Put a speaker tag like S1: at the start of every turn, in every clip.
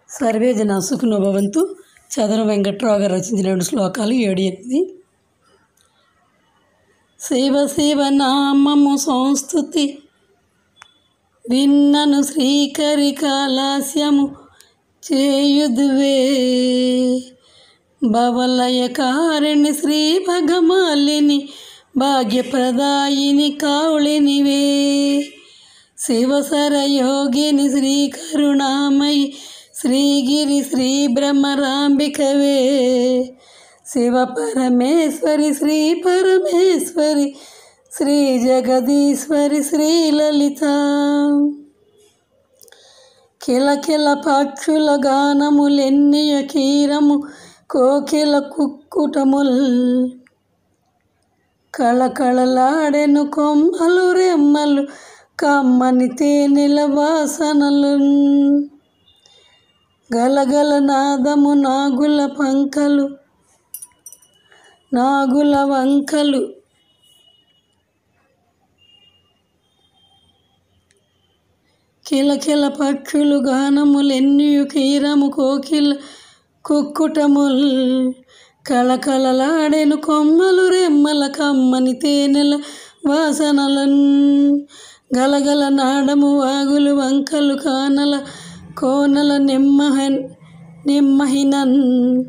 S1: survey జన సుఖినో భవంతు చదన వెంకట్రావు గారు రచించిన రెండు శ్లోకాలు ఏడు ఎనిమిది శివ శివ నామము సంస్థుతి విన్నను శ్రీకరి కాలాస్యము చేయుదువే భవలయకారిణి శ్రీ భగమాలిని భాగ్యప్రదాయిని కావుళినివే శివసర యోగిని శ్రీ కరుణామయి శ్రీగిరి శ్రీ బ్రహ్మరాంబికవే శివ పరమేశ్వరి శ్రీ పరమేశ్వరి శ్రీ జగదీశ్వరి శ్రీ లలిత కిలకిల పక్షుల గానములెన్నియ కీరము కోకిల కుక్కుటముల్ కళకళలాడెను కొమ్మలు రెమ్మలు కమ్మని తేనెల వాసనలు గలగల నాదము నాగుల పంకలు నాగుల వంకలు కిలకిల పక్షులు గానములెన్నియు కీరము కోకిల కుక్కుటముల్ కళకళలాడెను కొమ్మలు రెమ్మల కమ్మని తేనెల వాసనలన్ గలగల నాడము వాగులు వంకలు కానల కోనల నిమ్మహ నిమ్మహినన్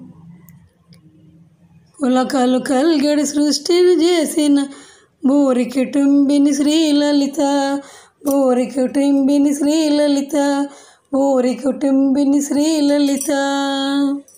S1: పులకలు కల్గడి సృష్టిని చేసిన బూరి కుటుంబిని శ్రీలలిత బూరి కుటుంబిని శ్రీలలిత బూరి కుటుంబిని శ్రీలలిత